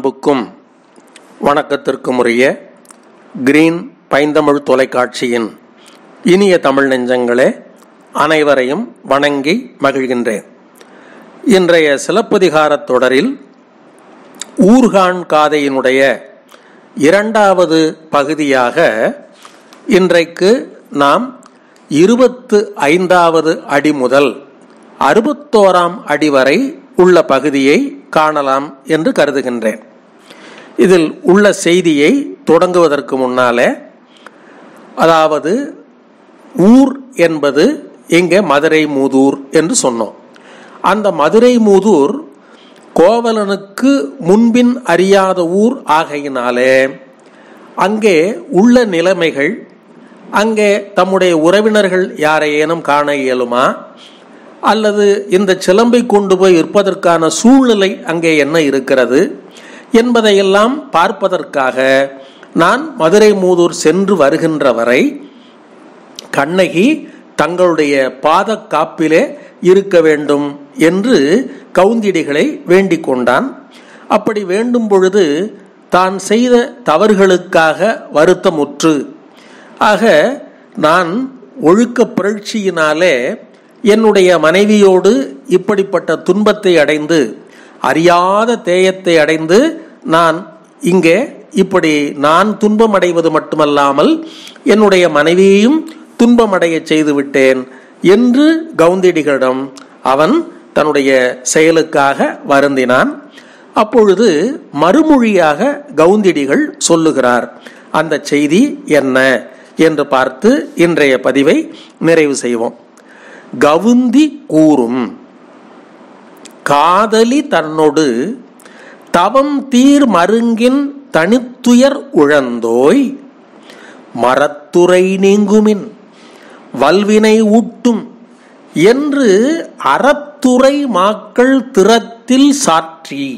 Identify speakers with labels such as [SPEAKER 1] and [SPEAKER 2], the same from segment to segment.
[SPEAKER 1] அன்புக்கும் வணக்கத்திற்கும் உரிய கிரீன் பைந்தமிழ் தொலைக்காட்சியின் இனிய தமிழ் நெஞ்சங்களே அனைவரையும் வணங்கி மகிழ்கின்றேன் இன்றைய சிலப்பதிகாரத் தொடரில் ஊர்கான் காதையினுடைய இரண்டாவது பகுதியாக இன்றைக்கு நாம் இருபத்து ஐந்தாவது அடி முதல் அறுபத்தோராம் அடி வரை உள்ள பகுதியை காணலாம் என்று கருதுகின்றேன் இதில் உள்ள செய்தியை தொடங்குவதற்கு முன்னாலே அதாவது ஊர் என்பது இங்கே மதுரை மூதூர் என்று சொன்னோம் அந்த மதுரை மூதூர் கோவலனுக்கு முன்பின் அறியாத ஊர் ஆகையினாலே அங்கே உள்ள நிலைமைகள் அங்கே தம்முடைய உறவினர்கள் யாரையேனும் காண இயலுமா அல்லது இந்த சிலம்பை கொண்டு போய் விற்பதற்கான சூழ்நிலை அங்கே என்ன இருக்கிறது என்பதையெல்லாம் பார்ப்பதற்காக நான் மதுரை மூதூர் சென்று வருகின்ற வரை கண்ணகி தங்களுடைய பாத காப்பிலே இருக்க வேண்டும் என்று கவுந்திடிகளை வேண்டிக் கொண்டான் அப்படி வேண்டும் பொழுது தான் செய்த தவறுகளுக்காக வருத்தமுற்று ஆக நான் ஒழுக்க புரட்சியினாலே என்னுடைய மனைவியோடு இப்படிப்பட்ட துன்பத்தை அடைந்து அறியாத தேயத்தை அடைந்து நான் இங்கே இப்படி நான் துன்பம் அடைவது மட்டுமல்லாமல் என்னுடைய மனைவியையும் துன்பமடைய செய்து விட்டேன் என்று கவுந்திடிகளிடம் அவன் தன்னுடைய செயலுக்காக வருந்தினான் அப்பொழுது மறுமொழியாக கவுந்திடிகள் சொல்லுகிறார் அந்த செய்தி என்ன என்று பார்த்து இன்றைய பதிவை நிறைவு செய்வோம் கவுந்தி கூறும் காதலி தன்னொடு தவம் தீர் மருங்கின் தனித்துயர் உழந்தோய் மரத்துறை நீங்குமின் வல்வினை ஊட்டும் என்று அறத்துறை மாக்கள் திறத்தில் சாற்றி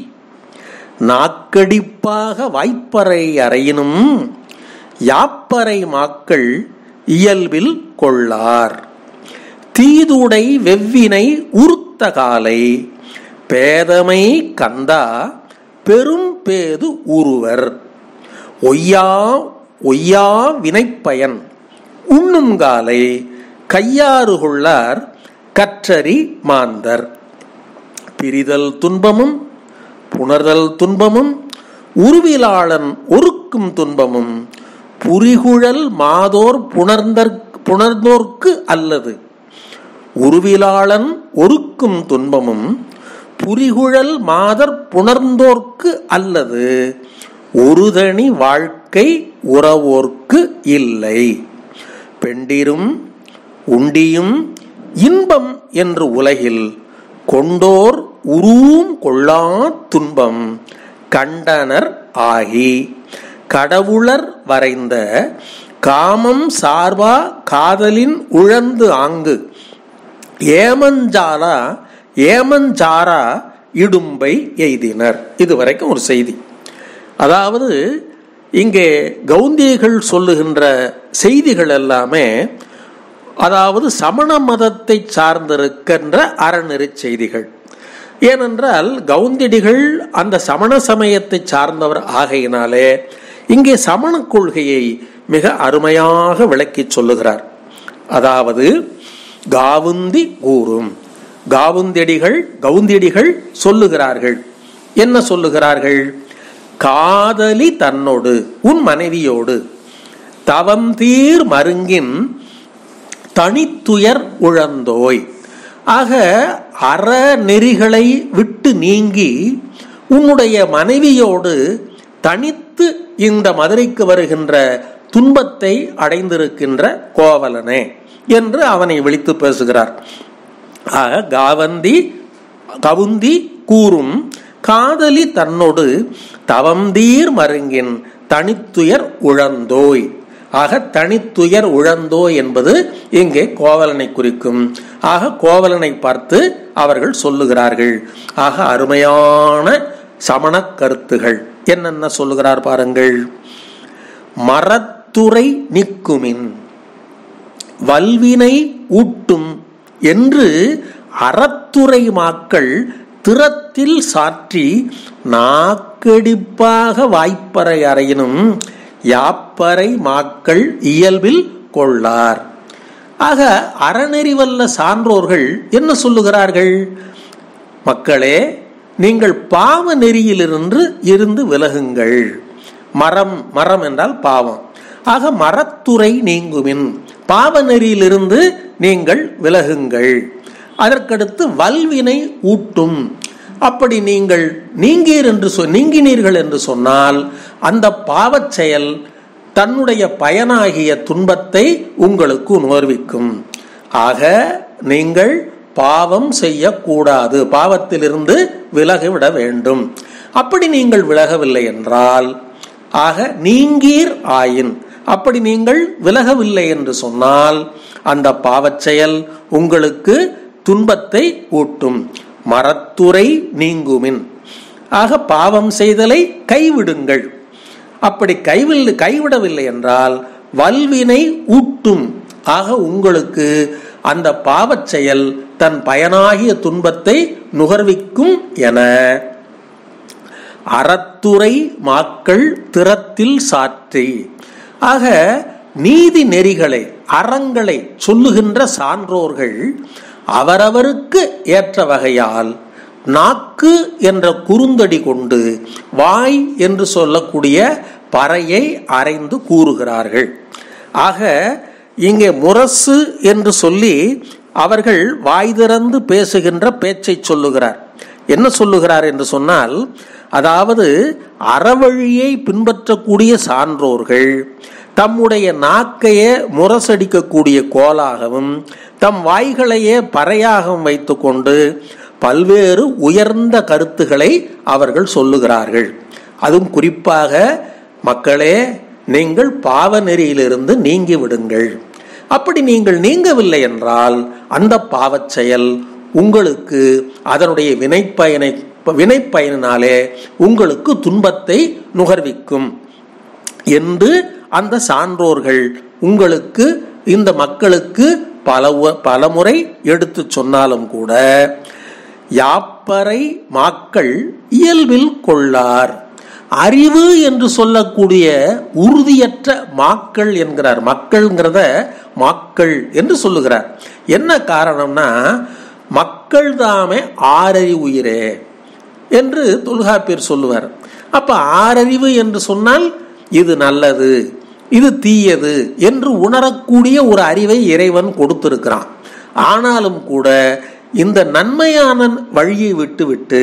[SPEAKER 1] நாக்கடிப்பாக வாய்ப்பறை அறையினும் யாப்பறை மாக்கள் இயல்பில் கொள்ளார் தீதுடை வெவ்வினை உறுத்த காலை பேதமை கந்தா பெரும் பேது உருவர் ஒய்யா ஒய்யா வினைப்பயன் உண்ணும் காலை கையாறு கொள்ளார் கற்றறி மாந்தர் பிரிதல் துன்பமும் புணர்தல் துன்பமும் உருவிலாளன் ஒருக்கும் துன்பமும் புரிகுழல் மாதோர் புணர்ந்தற் புணர்ந்தோர்க்கு அல்லது உருவிலாளன் ஒருக்கும் துன்பமும் புரிகுழல் மாதர் புணர்ந்தோர்க்கு அல்லது ஒருதனி வாழ்க்கை உறவோர்க்கு இல்லை பெண்டிரும் உண்டியும் இன்பம் என்று உலகில் கொண்டோர் உருவும் கொள்ளா துன்பம் கண்டனர் ஆகி கடவுளர் வரைந்த காமம் சார்பா காதலின் உழந்து ஆங்கு ஏமஞ்சாலா ஏமஞ்சாரா இடும்பை எய்தினர் இது வரைக்கும் ஒரு செய்தி அதாவது இங்கே கவுந்தியர்கள் சொல்லுகின்ற செய்திகள் எல்லாமே அதாவது சமண மதத்தை சார்ந்திருக்கின்ற அறநெறி செய்திகள் ஏனென்றால் கவுந்திடிகள் அந்த சமண சமயத்தை சார்ந்தவர் ஆகையினாலே இங்கே சமண கொள்கையை மிக அருமையாக விளக்கி சொல்லுகிறார் அதாவது காவுந்தி கூறும் காவுந்தடிகள் கவுந்தியடிகள் சொல்லுகிறார்கள் என்ன சொல்லுகிறார்கள் காதலி தன்னோடு உன் மனைவியோடு தவம் தீர் மருங்கின் தனித்துயர் உழந்தோய் ஆக அறநெறிகளை விட்டு நீங்கி உன்னுடைய மனைவியோடு தனித்து இந்த மதுரைக்கு வருகின்ற துன்பத்தை அடைந்திருக்கின்ற கோவலனே என்று அவனை விழித்து பேசுகிறார் ஆக காவந்தி கவுந்தி கூறும் காதலி தன்னோடு தவந்தீர் மருங்கின் தனித்துயர் உழந்தோய் ஆக தனித்துயர் உழந்தோ என்பது இங்கே கோவலனை குறிக்கும் ஆக கோவலனை பார்த்து அவர்கள் சொல்லுகிறார்கள் ஆக அருமையான சமண கருத்துகள் என்னென்ன சொல்லுகிறார் பாருங்கள் மரத்துறை நிக்குமின் வல்வினை ஊட்டும் என்று அறத்துறை மாக்கள் திறத்தில் திறத்தில் சாற்றி நாக்கடிப்பாக வாய்ப்பறை அறையினும் யாப்பறை மாக்கள் இயல்பில் கொள்ளார் ஆக அறநெறி வல்ல சான்றோர்கள் என்ன சொல்லுகிறார்கள் மக்களே நீங்கள் பாவ நெறியிலிருந்து இருந்து விலகுங்கள் மரம் மரம் என்றால் பாவம் ஆக மரத்துறை நீங்குமின் பாவ நெறியிலிருந்து நீங்கள் விலகுங்கள் அதற்கடுத்து வல்வினை ஊட்டும் அப்படி நீங்கள் நீங்கீர் என்று சொ நீங்கினீர்கள் என்று சொன்னால் அந்த பாவச் செயல் தன்னுடைய பயனாகிய துன்பத்தை உங்களுக்கு உணர்விக்கும் ஆக நீங்கள் பாவம் செய்யக்கூடாது பாவத்திலிருந்து விலகிவிட வேண்டும் அப்படி நீங்கள் விலகவில்லை என்றால் ஆக நீங்கீர் ஆயின் அப்படி நீங்கள் விலகவில்லை என்று சொன்னால் அந்த பாவச் செயல் உங்களுக்கு துன்பத்தை ஊட்டும் மரத்துறை நீங்குமின் ஆக பாவம் செய்தலை கைவிடுங்கள் அப்படி கைவில் கைவிடவில்லை என்றால் வல்வினை ஊட்டும் ஆக உங்களுக்கு அந்த பாவச் செயல் தன் பயனாகிய துன்பத்தை நுகர்விக்கும் என அறத்துறை மாக்கள் திறத்தில் சாற்றி ஆக நீதி நெறிகளை அறங்களை சொல்லுகின்ற சான்றோர்கள் அவரவருக்கு ஏற்ற வகையால் நாக்கு என்ற குறுந்தடி கொண்டு வாய் என்று சொல்லக்கூடிய பறையை அரைந்து கூறுகிறார்கள் ஆக இங்கே முரசு என்று சொல்லி அவர்கள் வாய் திறந்து பேசுகின்ற பேச்சை சொல்லுகிறார் என்ன சொல்லுகிறார் என்று சொன்னால் அதாவது அறவழியை பின்பற்றக்கூடிய சான்றோர்கள் தம்முடைய நாக்கையே முரசடிக்கக்கூடிய கோலாகவும் தம் வாய்களையே பறையாகவும் வைத்துக்கொண்டு பல்வேறு உயர்ந்த கருத்துக்களை அவர்கள் சொல்லுகிறார்கள் அதுவும் குறிப்பாக மக்களே நீங்கள் பாவ நெறியிலிருந்து நீங்கி விடுங்கள் அப்படி நீங்கள் நீங்கவில்லை என்றால் அந்த பாவச் செயல் உங்களுக்கு அதனுடைய வினைப்பயனை வினைப்பயனாலே உங்களுக்கு துன்பத்தை நுகர்விக்கும் என்று அந்த சான்றோர்கள் உங்களுக்கு இந்த மக்களுக்கு பல பலமுறை எடுத்து சொன்னாலும் கூட யாப்பறை மாக்கள் இயல்பில் கொள்ளார் அறிவு என்று சொல்லக்கூடிய உறுதியற்ற மாக்கள் என்கிறார் மக்கள்ங்கிறத மாக்கள் என்று சொல்லுகிறார் என்ன காரணம்னா மக்கள் தாமே ஆறறிவு உயிரே என்று தொல்காப்பியர் சொல்லுவார் அப்ப ஆறறிவு என்று சொன்னால் இது நல்லது இது தீயது என்று உணரக்கூடிய ஒரு அறிவை இறைவன் கொடுத்திருக்கிறான் ஆனாலும் கூட இந்த நன்மையான வழியை விட்டுவிட்டு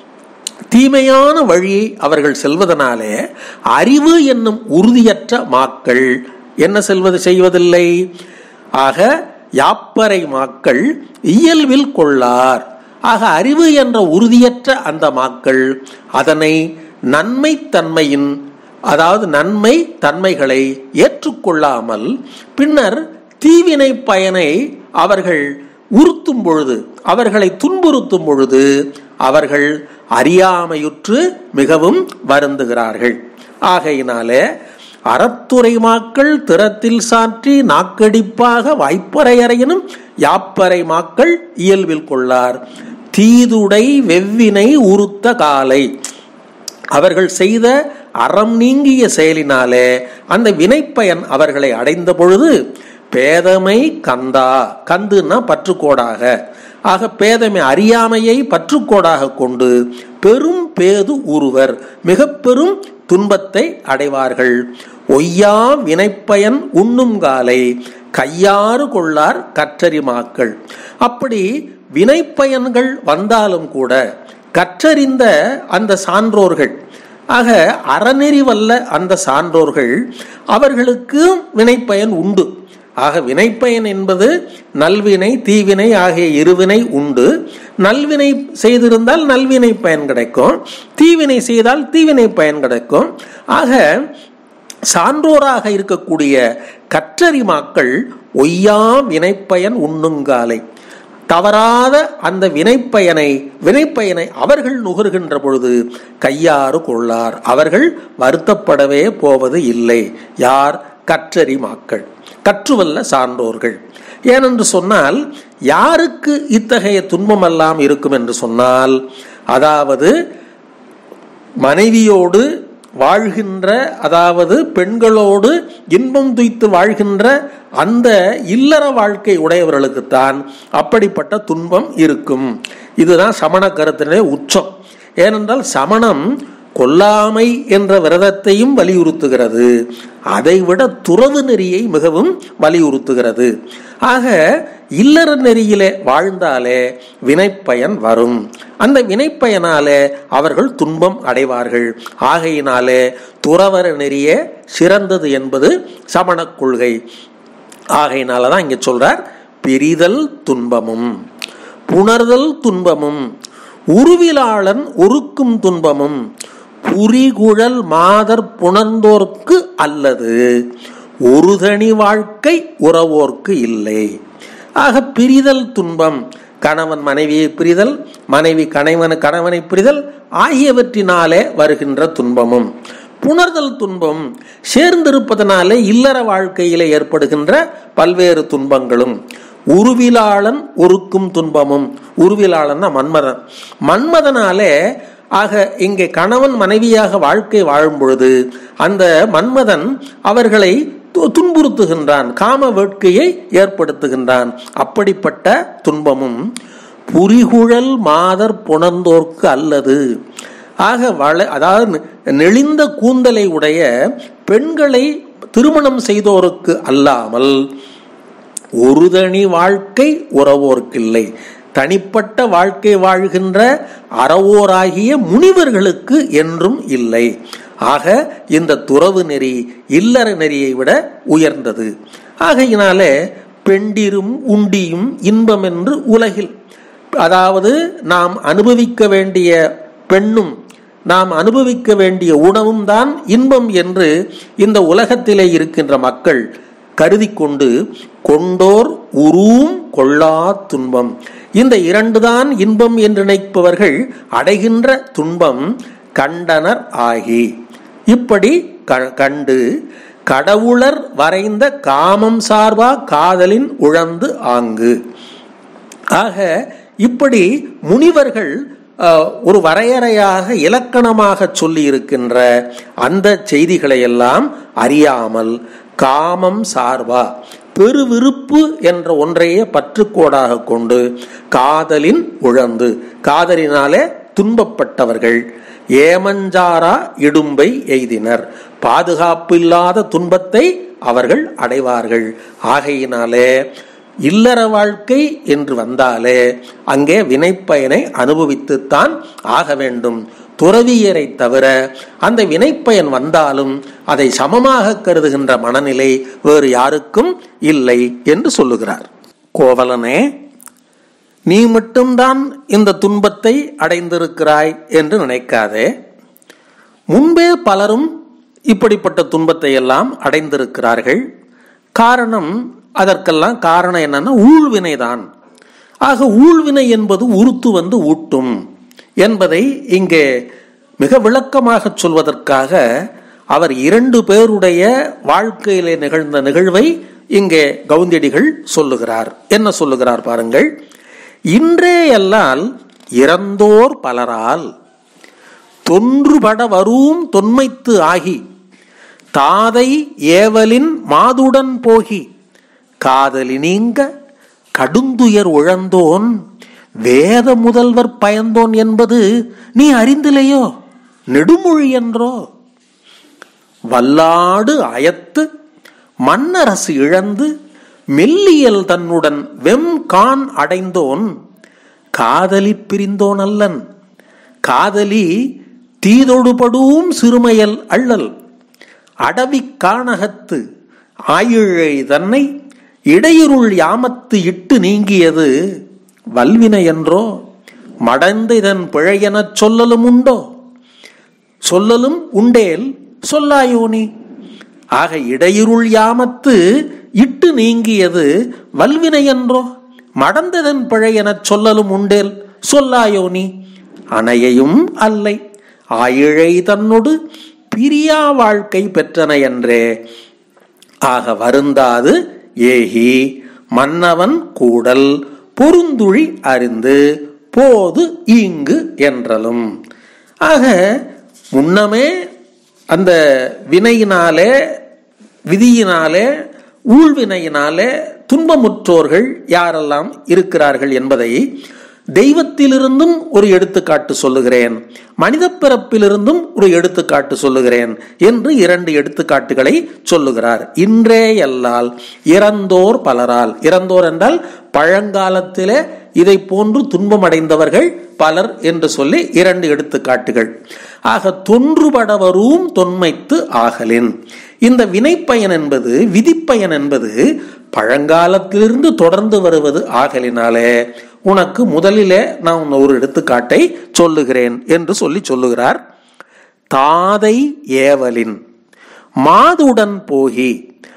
[SPEAKER 1] தீமையான வழியை அவர்கள் செல்வதனாலே அறிவு என்னும் உறுதியற்ற மாக்கள் என்ன செல்வது செய்வதில்லை ஆக யாப்பறை மாக்கள் இயல்பில் கொள்ளார் ஆக அறிவு என்ற உறுதியற்ற அந்த மாக்கள் அதனை நன்மை தன்மையின் அதாவது நன்மை தன்மைகளை ஏற்றுக்கொள்ளாமல் பின்னர் தீவினை பயனை அவர்கள் உறுத்தும் பொழுது அவர்களை துன்புறுத்தும் பொழுது அவர்கள் அறியாமையுற்று மிகவும் வருந்துகிறார்கள் ஆகையினாலே அறத்துறை மாக்கள் திறத்தில் சாற்றி நாக்கடிப்பாக வாய்ப்பறையறையினும் யாப்பறை மாக்கள் இயல்பில் கொள்ளார் தீதுடை வெவ்வினை உறுத்த காலை அவர்கள் செய்த அறம் நீங்கிய செயலினாலே அந்த வினைப்பயன் அவர்களை அடைந்த பொழுது பேதமை கந்தா கந்துன்னா பற்றுக்கோடாக ஆக பேதமை அறியாமையை பற்றுக்கோடாக கொண்டு பெரும் பேது உருவர் மிக பெரும் துன்பத்தை அடைவார்கள் ஒய்யா வினைப்பயன் உண்ணும் காலை கையாறு கொள்ளார் கற்றறிமாக்கள் அப்படி வினைப்பயன்கள் வந்தாலும் கூட கற்றறிந்த அந்த சான்றோர்கள் ஆக அறநெறி வல்ல அந்த சான்றோர்கள் அவர்களுக்கு வினைப்பயன் உண்டு ஆக வினைப்பயன் என்பது நல்வினை தீவினை ஆகிய இருவினை உண்டு நல்வினை செய்திருந்தால் நல்வினை பயன் கிடைக்கும் தீவினை செய்தால் தீவினை பயன் கிடைக்கும் ஆக சான்றோராக இருக்கக்கூடிய கற்றறிமாக்கள் ஒய்யா வினைப்பயன் உண்ணுங்காலை தவறாத அந்த வினைப்பயனை வினைப்பயனை அவர்கள் நுகர்கின்ற பொழுது கையாறு கொள்ளார் அவர்கள் வருத்தப்படவே போவது இல்லை யார் கற்றறி மாக்கள் கற்றுவல்ல சான்றோர்கள் ஏனென்று சொன்னால் யாருக்கு இத்தகைய துன்பமெல்லாம் இருக்கும் என்று சொன்னால் அதாவது மனைவியோடு வாழ்கின்ற அதாவது பெண்களோடு இன்பம் துய்த்து வாழ்கின்ற அந்த இல்லற வாழ்க்கை உடையவர்களுக்குத்தான் அப்படிப்பட்ட துன்பம் இருக்கும் இதுதான் சமண கருத்தினே உச்சம் ஏனென்றால் சமணம் கொல்லாமை என்ற விரதத்தையும் வலியுறுத்துகிறது அதைவிட துறவு நெறியை மிகவும் வலியுறுத்துகிறது ஆக இல்லற நெறியிலே வாழ்ந்தாலே வினைப்பயன் வரும் அந்த வினைப்பயனாலே அவர்கள் துன்பம் அடைவார்கள் ஆகையினாலே துறவர நெறியே சிறந்தது என்பது சமணக் கொள்கை ஆகையினால தான் இங்க சொல்றார் பிரிதல் துன்பமும் புணர்தல் துன்பமும் உருவிலாளன் ஒருக்கும் துன்பமும் புரிகுழல் மாதர் புணர்ந்தோர்க்கு அல்லது ஒரு தனி வாழ்க்கை உறவோர்க்கு இல்லை ஆக பிரிதல் துன்பம் கணவன் மனைவியை பிரிதல் மனைவி கணவன் கணவனை பிரிதல் ஆகியவற்றினாலே வருகின்ற துன்பமும் புணர்தல் துன்பம் சேர்ந்திருப்பதனாலே இல்லற வாழ்க்கையிலே ஏற்படுகின்ற பல்வேறு துன்பங்களும் உருவிலாளன் ஒருக்கும் துன்பமும் உருவிலாளன் மன்மதன் மன்மதனாலே ஆக இங்கே கணவன் மனைவியாக வாழ்க்கை வாழும் பொழுது அந்த மன்மதன் அவர்களை துன்புறுத்துகின்றான் காம வேட்கையை ஏற்படுத்துகின்றான் அப்படிப்பட்ட துன்பமும் புரிகுழல் மாதர் புணர்ந்தோர்க்கு அல்லது ஆக வள அதாவது நெளிந்த கூந்தலை உடைய பெண்களை திருமணம் செய்தோருக்கு அல்லாமல் ஒரு தனி வாழ்க்கை உறவோர்க்கில்லை தனிப்பட்ட வாழ்க்கை வாழ்கின்ற அறவோராகிய முனிவர்களுக்கு என்றும் இல்லை ஆக இந்த துறவு நெறி இல்லற நெறியை விட உயர்ந்தது ஆகையினாலே பெண்டிரும் உண்டியும் இன்பம் என்று உலகில் அதாவது நாம் அனுபவிக்க வேண்டிய பெண்ணும் நாம் அனுபவிக்க வேண்டிய உணவும் தான் இன்பம் என்று இந்த உலகத்திலே இருக்கின்ற மக்கள் கருதி கொண்டு கொண்டோர் உருவும் கொள்ளா துன்பம் இந்த இரண்டுதான் இன்பம் என்று நினைப்பவர்கள் அடைகின்ற துன்பம் கண்டனர் ஆகி இப்படி கண்டு கடவுளர் வரைந்த காமம் சார்பா காதலின் உழந்து ஆங்கு ஆக இப்படி முனிவர்கள் ஒரு வரையறையாக இலக்கணமாக சொல்லி இருக்கின்ற அந்த செய்திகளை எல்லாம் அறியாமல் காமம் சார்பா பெருவிருப்பு என்ற ஒன்றையே பற்றுக்கோடாக கொண்டு காதலின் உழந்து காதலினாலே துன்பப்பட்டவர்கள் ஏமஞ்சாரா இடும்பை எய்தினர் பாதுகாப்பு இல்லாத துன்பத்தை அவர்கள் அடைவார்கள் ஆகையினாலே இல்லற வாழ்க்கை என்று வந்தாலே அங்கே வினைப்பயனை அனுபவித்துத்தான் ஆக வேண்டும் துறவியரை தவிர அந்த வினைப்பயன் வந்தாலும் அதை சமமாக கருதுகின்ற மனநிலை வேறு யாருக்கும் இல்லை என்று சொல்லுகிறார் கோவலனே நீ மட்டும்தான் இந்த துன்பத்தை அடைந்திருக்கிறாய் என்று நினைக்காதே முன்பே பலரும் இப்படிப்பட்ட துன்பத்தை எல்லாம் அடைந்திருக்கிறார்கள் காரணம் அதற்கெல்லாம் காரணம் என்னன்னா ஊழ்வினைதான் ஆக ஊழ்வினை என்பது உருத்து வந்து ஊட்டும் என்பதை இங்கே மிக விளக்கமாக சொல்வதற்காக அவர் இரண்டு பேருடைய வாழ்க்கையிலே நிகழ்ந்த நிகழ்வை இங்கே கவுந்தியடிகள் சொல்லுகிறார் என்ன சொல்லுகிறார் பாருங்கள் இன்றே எல்லால் இறந்தோர் பலரால் தொன்றுபட வரூம் தொன்மைத்து ஆகி தாதை ஏவலின் மாதுடன் போகி காதலி நீங்க கடுந்துயர் உழந்தோன் வேத முதல்வர் பயந்தோன் என்பது நீ அறிந்திலையோ நெடுமொழி என்றோ வல்லாடு அயத்து மன்னரசு இழந்து மெல்லியல் தன்னுடன் வெம் கான் அடைந்தோன் காதலி பிரிந்தோன் அல்லன் காதலி தீதொடுபடும் சிறுமையல் அள்ளல் அடவி காணகத்து ஆயிழை தன்னை இடையிருள் யாமத்து இட்டு நீங்கியது வல்வினை என்றோ மடந்து இதன் பிழையெனச் சொல்லலும் உண்டோ சொல்லலும் உண்டேல் சொல்லாயோனி ஆக இடையிருள் யாமத்து இட்டு நீங்கியது வல்வினை என்றோ மடந்ததன் பிழை எனச் சொல்லலும் உண்டேல் சொல்லாயோனி அணையையும் அல்லை ஆயிழை தன்னொடு பிரியா வாழ்க்கை பெற்றன என்றே ஆக வருந்தாது ஏகி மன்னவன் கூடல் பொருந்துழி அறிந்து போது ஈங்கு என்றலும் ஆக முன்னமே அந்த வினையினாலே விதியினாலே ஊழ்வினையினாலே துன்பமுற்றோர்கள் யாரெல்லாம் இருக்கிறார்கள் என்பதை தெய்வத்திலிருந்தும் ஒரு எடுத்துக்காட்டு சொல்லுகிறேன் மனித பிறப்பிலிருந்தும் ஒரு எடுத்துக்காட்டு சொல்லுகிறேன் என்று இரண்டு எடுத்துக்காட்டுகளை சொல்லுகிறார் இன்றே அல்லால் இறந்தோர் பலரால் இறந்தோர் என்றால் பழங்காலத்திலே இதை போன்று துன்பமடைந்தவர்கள் பலர் என்று சொல்லி இரண்டு எடுத்துக்காட்டுகள் ஆக தொன்றுபடவரும் தொன்மைத்து ஆகலின் இந்த வினைப்பயன் என்பது விதிப்பயன் என்பது பழங்காலத்திலிருந்து தொடர்ந்து வருவது ஆகலினாலே உனக்கு முதலிலே நான் ஒரு எடுத்துக்காட்டை சொல்லுகிறேன் என்று சொல்லி சொல்லுகிறார் தாதை ஏவலின் மாதுடன் போகி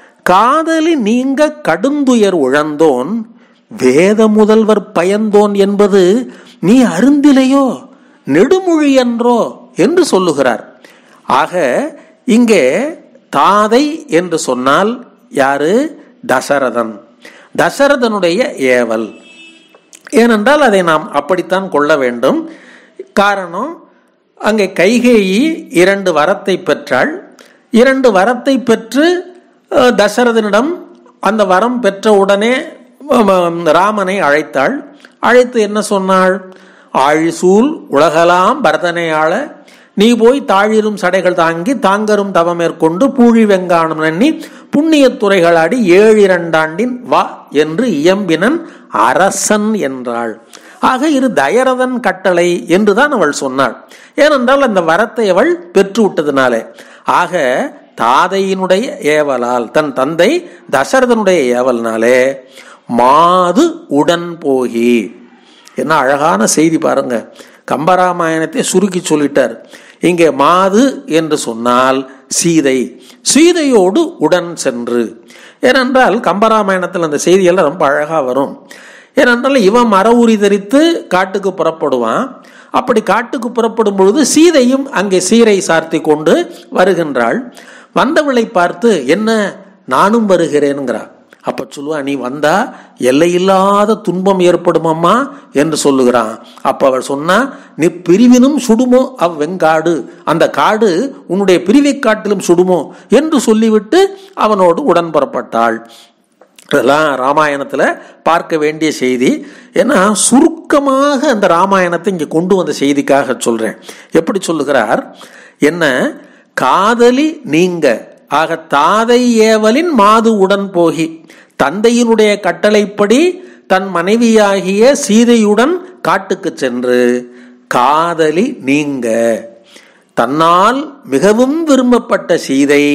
[SPEAKER 1] காதலி நீங்க கடுந்துயர் உழந்தோன் வேத முதல்வர் பயந்தோன் என்பது நீ அருந்திலையோ நெடுமொழி என்றோ என்று சொல்லுகிறார் ஆக இங்கே தாதை என்று சொன்னால் யாரு தசரதன் தசரதனுடைய ஏவல் ஏனென்றால் அதை நாம் அப்படித்தான் கொள்ள வேண்டும் காரணம் அங்கே கைகேயி இரண்டு வரத்தை பெற்றாள் இரண்டு வரத்தை பெற்று அஹ், தசரதனிடம் அந்த வரம் பெற்ற உடனே அஹ், ராமனை அழைத்தாள் அழைத்து என்ன சொன்னாள் ஆழிசூல் உலகலாம் பரதனை ஆள நீ போய் தாழிரும் சடைகள் தாங்கி தாங்கரும் தவம் மேற்கொண்டு பூழி வெங்கானம் நன்னி புண்ணியத் துறைகளாடி ஏழு இரண்டாண்டின் வா என்று இயம்பினன் அரசன் என்றாள் ஆக இது தயரதன் கட்டளை என்றுதான் அவள் சொன்னாள் ஏனென்றால் அந்த வரத்தை அவள் பெற்று விட்டதுனாலே ஆக தாதையினுடைய ஏவலால் தன் தந்தை தசரதனுடைய ஏவல்னாலே மாது உடன் போகி என்ன அழகான செய்தி பாருங்க கம்பராமாயணத்தை சுருக்கி சொல்லிட்டார் இங்கே மாது என்று சொன்னால் சீதை சீதையோடு உடன் சென்று ஏனென்றால் கம்பராமாயணத்தில் அந்த செய்தியெல்லாம் ரொம்ப அழகா வரும் ஏனென்றால் இவன் மர உரி தரித்து காட்டுக்கு புறப்படுவான் அப்படி காட்டுக்கு புறப்படும் பொழுது சீதையும் அங்கே சீரை சார்த்தி கொண்டு வருகின்றாள் வந்தவளை பார்த்து என்ன நானும் வருகிறேனுங்கிறா அப்ப சொல்லுவா நீ வந்தா எல்லையில்லாத துன்பம் ஏற்படுமம்மா என்று சொல்லுகிறான் அப்ப அவள் சொன்னா நீ பிரிவினும் சுடுமோ அவ்வெங்காடு அந்த காடு உன்னுடைய பிரிவை காட்டிலும் சுடுமோ என்று சொல்லிவிட்டு அவனோடு உடன் புறப்பட்டாள் இதெல்லாம் ராமாயணத்தில் பார்க்க வேண்டிய செய்தி ஏன்னா சுருக்கமாக அந்த ராமாயணத்தை இங்கே கொண்டு வந்த செய்திக்காக சொல்றேன் எப்படி சொல்லுகிறார் என்ன காதலி நீங்க ஆக தாதை ஏவலின் மாது உடன் போகி தந்தையினுடைய கட்டளைப்படி தன் மனைவியாகிய சீதையுடன் காட்டுக்கு சென்று காதலி நீங்க தன்னால் மிகவும் விரும்பப்பட்ட சீதை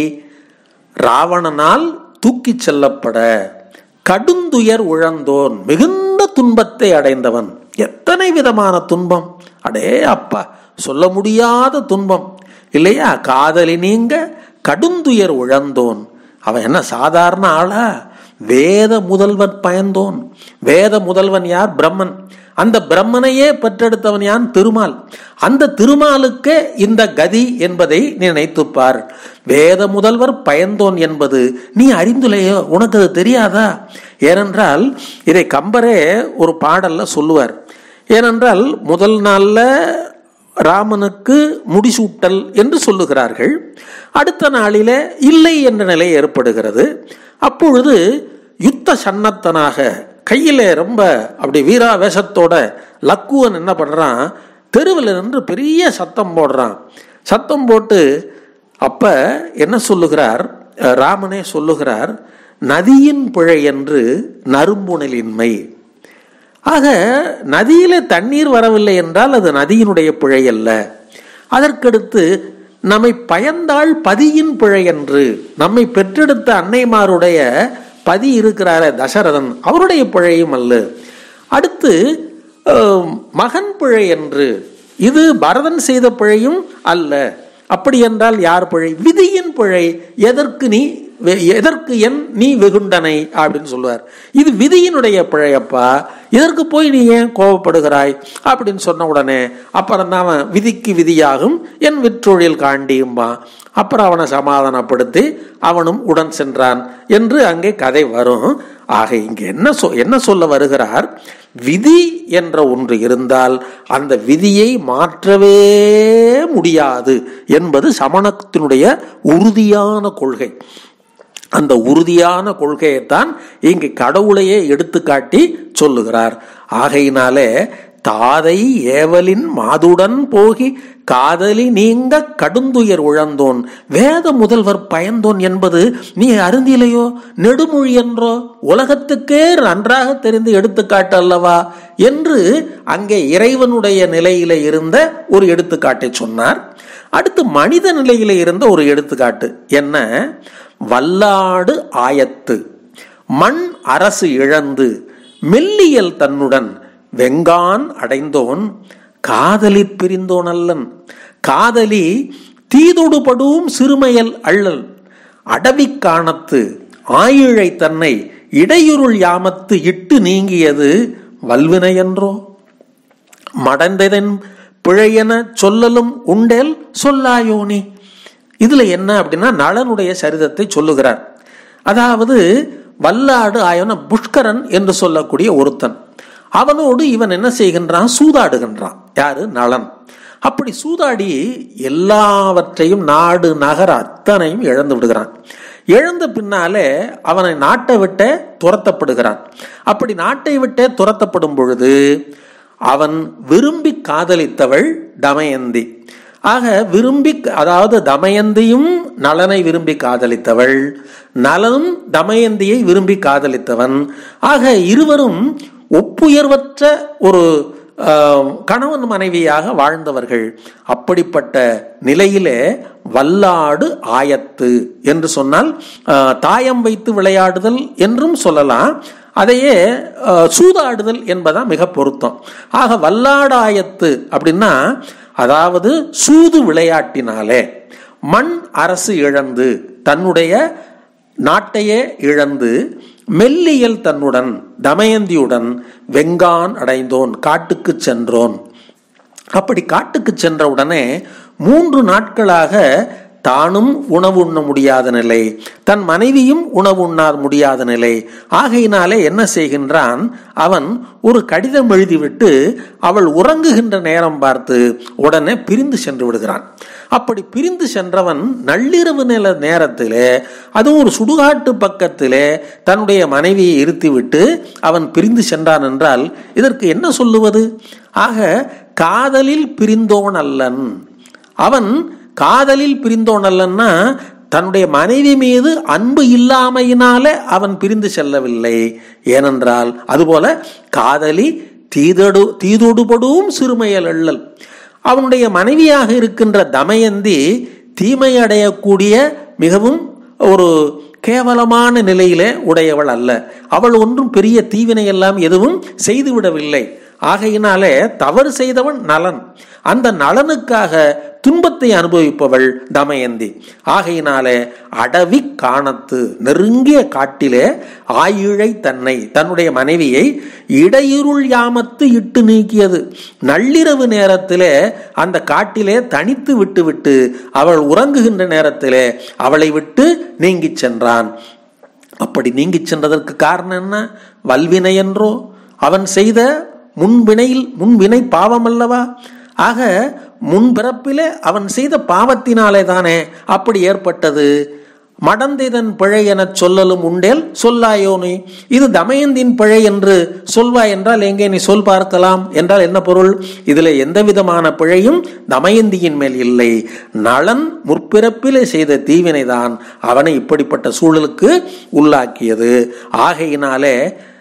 [SPEAKER 1] ராவணனால் தூக்கிச் செல்லப்பட கடுந்துயர் உழந்தோன் மிகுந்த துன்பத்தை அடைந்தவன் எத்தனை விதமான துன்பம் அடே அப்பா சொல்ல முடியாத துன்பம் இல்லையா காதலி நீங்க கடுந்துயர் உழந்தோன் அவன் என்ன சாதாரண ஆளா வேத முதல்வன் பயந்தோன் வேத முதல்வன் யார் பிரம்மன் அந்த பிரம்மனையே பெற்றெடுத்தவன் யான் திருமால் அந்த திருமாலுக்கு இந்த கதி என்பதை நீ நினைத்துப்பார் வேத முதல்வர் பயந்தோன் என்பது நீ அறிந்துலையோ உனக்கு அது தெரியாதா ஏனென்றால் இதை கம்பரே ஒரு பாடல்ல சொல்லுவார் ஏனென்றால் முதல் நாள்ல ராமனுக்கு முடிசூட்டல் என்று சொல்லுகிறார்கள் அடுத்த நாளிலே இல்லை என்ற நிலை ஏற்படுகிறது அப்பொழுது யுத்த சன்னத்தனாக கையில ரொம்ப அப்படி வீராவேசத்தோட லக்குவன் என்ன பண்றான் தெருவில் நின்று பெரிய சத்தம் போடுறான் சத்தம் போட்டு அப்ப என்ன சொல்லுகிறார் அஹ், ராமனே சொல்லுகிறார் நதியின் பிழை என்று நறும்புணலின்மை ஆக நதியில தண்ணீர் வரவில்லை என்றால் அது நதியினுடைய பிழை அல்ல அதற்கடுத்து நம்மை பயந்தாள் பதியின் பிழை என்று நம்மை பெற்றெடுத்த அன்னைமாருடைய பதி இருக்கிறாரே தசரதன் அவருடைய பிழையும் அல்ல அடுத்து அஹ், மகன் பிழை என்று இது பரதன் செய்த பிழையும் அல்ல அப்படி என்றால் யார் பிழை விதியின் பிழை எதற்கு நீ வெ- எதற்கு என் நீ வெகுண்டனை அப்படின்னு சொல்லுவார் இது விதியினுடைய பிழையப்பா இதற்கு போய் நீ ஏன் கோபப்படுகிறாய் அப்படின்னு சொன்ன உடனே அப்புறம் தான் அவன் விதிக்கு விதியாகும் என் விற்றொழில் காண்டியும்பா அப்புறம் அவனை சமாதானப்படுத்தி அவனும் உடன் சென்றான் என்று அங்கே கதை வரும் ஆக இங்க என்ன சொ என்ன சொல்ல வருகிறார் விதி என்ற ஒன்று இருந்தால் அந்த விதியை மாற்றவே முடியாது என்பது சமணத்தினுடைய உறுதியான கொள்கை அந்த உறுதியான கொள்கையைத்தான் இங்கு கடவுளையே எடுத்துக்காட்டி சொல்லுகிறார் ஆகையினாலே தாதை ஏவலின் மாதுடன் போகி காதலி நீங்க கடுந்துயர் உழந்தோன் வேத முதல்வர் பயந்தோன் என்பது நீ அருந்திலையோ நெடுமொழி என்றோ உலகத்துக்கே நன்றாக தெரிந்து எடுத்துக்காட்டு அல்லவா என்று அங்கே இறைவனுடைய நிலையில இருந்த ஒரு எடுத்துக்காட்டை சொன்னார் அடுத்து மனித நிலையில இருந்த ஒரு எடுத்துக்காட்டு என்ன வல்லாடு ஆயத்து மண் அரசு இழந்து மெல்லியல் தன்னுடன் வெங்கான் அடைந்தோன் காதலி பிரிந்தோன் அல்லன் காதலி தீதொடுபடும் சிறுமையல் அள்ளல் அடவி காணத்து ஆயிழை தன்னை இடையுருள் யாமத்து இட்டு நீங்கியது வல்வினையன்றோ மடந்ததன் பிழையென சொல்லலும் உண்டேல் சொல்லாயோனி இதுல என்ன அப்படின்னா நளனுடைய சரிதத்தை சொல்லுகிறார் அதாவது வல்லாடு ஆயன புஷ்கரன் என்று சொல்லக்கூடிய ஒருத்தன் அவனோடு இவன் என்ன செய்கின்றான் சூதாடுகின்றான் யாரு நளன் அப்படி சூதாடி எல்லாவற்றையும் நாடு நகர அத்தனையும் இழந்து விடுகிறான் இழந்த பின்னாலே அவனை நாட்டை விட்டே துரத்தப்படுகிறான் அப்படி நாட்டை விட்டே துரத்தப்படும் பொழுது அவன் விரும்பி காதலித்தவள் தமயந்தி ஆக விரும்பி அதாவது தமயந்தியும் நலனை விரும்பி காதலித்தவள் நலனும் தமயந்தியை விரும்பி காதலித்தவன் ஆக இருவரும் ஒப்புயர்வற்ற ஒரு கணவன் மனைவியாக வாழ்ந்தவர்கள் அப்படிப்பட்ட நிலையிலே வல்லாடு ஆயத்து என்று சொன்னால் தாயம் வைத்து விளையாடுதல் என்றும் சொல்லலாம் அதையே சூதாடுதல் என்பதான் மிக பொருத்தம் ஆக வல்லாடாயத்து அப்படின்னா அதாவது சூது விளையாட்டினாலே மண் அரசு இழந்து தன்னுடைய நாட்டையே இழந்து மெல்லியல் தன்னுடன் தமயந்தியுடன் வெங்கான் அடைந்தோன் காட்டுக்கு சென்றோன் அப்படி காட்டுக்கு சென்ற உடனே மூன்று நாட்களாக தானும் உணவு உண்ண முடியாத நிலை தன் மனைவியும் உணவு உண்ண முடியாத நிலை ஆகையினாலே என்ன செய்கின்றான் அவன் ஒரு கடிதம் எழுதிவிட்டு அவள் உறங்குகின்ற நேரம் பார்த்து உடனே பிரிந்து சென்று விடுகிறான் அப்படி பிரிந்து சென்றவன் நள்ளிரவு நில நேரத்திலே அதுவும் ஒரு சுடுகாட்டு பக்கத்திலே தன்னுடைய மனைவியை இருத்திவிட்டு அவன் பிரிந்து சென்றான் என்றால் இதற்கு என்ன சொல்லுவது ஆக காதலில் பிரிந்தோன் அல்லன் அவன் காதலில் பிரிந்தோன் அல்லன்னா தன்னுடைய மனைவி மீது அன்பு இல்லாமையினால அவன் பிரிந்து செல்லவில்லை ஏனென்றால் அதுபோல காதலி தீதடு தீதொடுபடும் சிறுமையல் அள்ளல் அவனுடைய மனைவியாக இருக்கின்ற தமயந்தி தீமை அடையக்கூடிய மிகவும் ஒரு கேவலமான நிலையிலே உடையவள் அல்ல அவள் ஒன்றும் பெரிய தீவினை எல்லாம் எதுவும் செய்துவிடவில்லை ஆகையினாலே தவறு செய்தவன் நலன் அந்த நலனுக்காக துன்பத்தை அனுபவிப்பவள் தமயந்தி ஆகையினாலே அடவி காணத்து நெருங்கிய காட்டிலே ஆயிழை தன்னை தன்னுடைய மனைவியை இடையிருள் யாமத்து இட்டு நீக்கியது நள்ளிரவு நேரத்திலே அந்த காட்டிலே தனித்து விட்டு விட்டு அவள் உறங்குகின்ற நேரத்திலே அவளை விட்டு நீங்கிச் சென்றான் அப்படி நீங்கிச் சென்றதற்கு காரணம் என்ன வல்வினை என்றோ அவன் செய்த முன்வினையில் முன்வினை பாவம் அல்லவா ஆக முன்பிறப்பிலே அவன் செய்த பாவத்தினாலே தானே அப்படி ஏற்பட்டது மடந்திதன் பிழை எனச் சொல்லலும் உண்டேல் சொல்லாயோனே இது தமயந்தின் பிழை என்று சொல்வாய் என்றால் எங்கே நீ சொல் பார்க்கலாம் என்றால் என்ன பொருள் இதில் எந்த விதமான பிழையும் தமயந்தியின் மேல் இல்லை நலன் முற்பிறப்பிலே செய்த தீவினைதான் அவனை இப்படிப்பட்ட சூழலுக்கு உள்ளாக்கியது ஆகையினாலே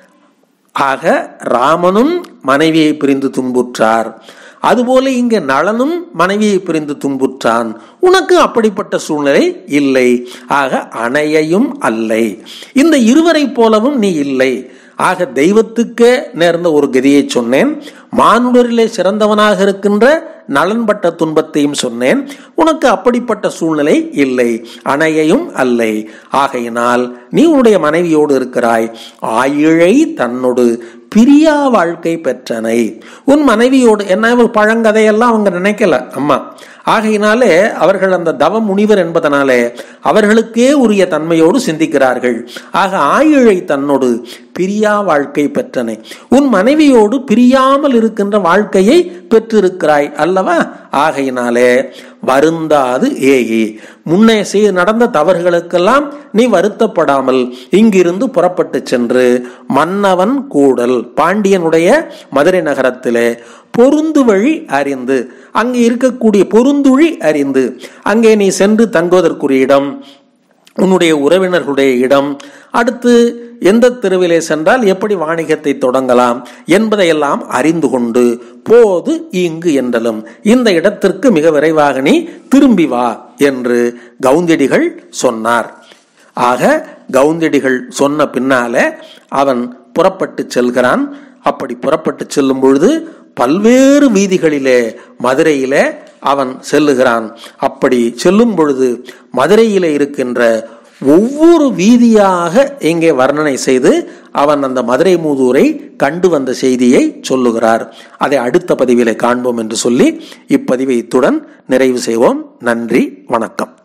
[SPEAKER 1] ஆக ராமனும் மனைவியை பிரிந்து துன்புற்றார் அதுபோல இங்கே நளனும் மனைவியை பிரிந்து துன்புற்றான் உனக்கு அப்படிப்பட்ட சூழ்நிலை இல்லை ஆக அணையையும் அல்லை இந்த இருவரை போலவும் நீ இல்லை ஆக தெய்வத்துக்கே நேர்ந்த ஒரு கதியை சொன்னேன் மானுடரிலே சிறந்தவனாக இருக்கின்ற நலன்பட்ட துன்பத்தையும் சொன்னேன் உனக்கு அப்படிப்பட்ட சூழ்நிலை இல்லை அணையையும் அல்லை ஆகையினால் நீ உன்னுடைய மனைவியோடு இருக்கிறாய் ஆயிழை தன்னோடு பிரியா வாழ்க்கை பெற்றனை உன் மனைவியோடு என்ன ஒரு பழங்கதையெல்லாம் அவங்க நினைக்கல அம்மா ஆகையினாலே அவர்கள் அந்த தவ முனிவர் என்பதனாலே அவர்களுக்கே உரிய தன்மையோடு சிந்திக்கிறார்கள் ஆக ஆயிழை தன்னோடு பிரியா வாழ்க்கை பெற்றனை உன் மனைவியோடு பிரியாமல் இருக்கின்ற வாழ்க்கையை பெற்றிருக்கிறாய் அல்லவா ஆகையினாலே வருந்தாது ஏகி முன்னே செய்து நடந்த தவறுகளுக்கெல்லாம் நீ வருத்தப்படாமல் இங்கிருந்து புறப்பட்டு சென்று மன்னவன் கூடல் பாண்டியனுடைய மதுரை நகரத்திலே பொருந்து வழி அறிந்து அங்கே இருக்கக்கூடிய பொருந்துழி அறிந்து அங்கே நீ சென்று தங்குவதற்குரிய இடம் உன்னுடைய உறவினர்களுடைய இடம் அடுத்து எந்த தெருவிலே சென்றால் எப்படி வாணிகத்தை தொடங்கலாம் என்பதையெல்லாம் அறிந்து கொண்டு போது இங்கு என்றலும் இந்த இடத்திற்கு மிக விரைவாக நீ திரும்பி வா என்று கவுந்தடிகள் சொன்னார் ஆக கவுந்தடிகள் சொன்ன பின்னாலே அவன் புறப்பட்டு செல்கிறான் அப்படி புறப்பட்டு செல்லும் பொழுது பல்வேறு வீதிகளிலே மதுரையிலே அவன் செல்லுகிறான் அப்படி செல்லும் பொழுது மதுரையிலே இருக்கின்ற ஒவ்வொரு வீதியாக இங்கே வர்ணனை செய்து அவன் அந்த மதுரை மூதூரை கண்டு வந்த செய்தியை சொல்லுகிறார் அதை அடுத்த பதிவிலே காண்போம் என்று சொல்லி இப்பதிவை இத்துடன் நிறைவு செய்வோம் நன்றி வணக்கம்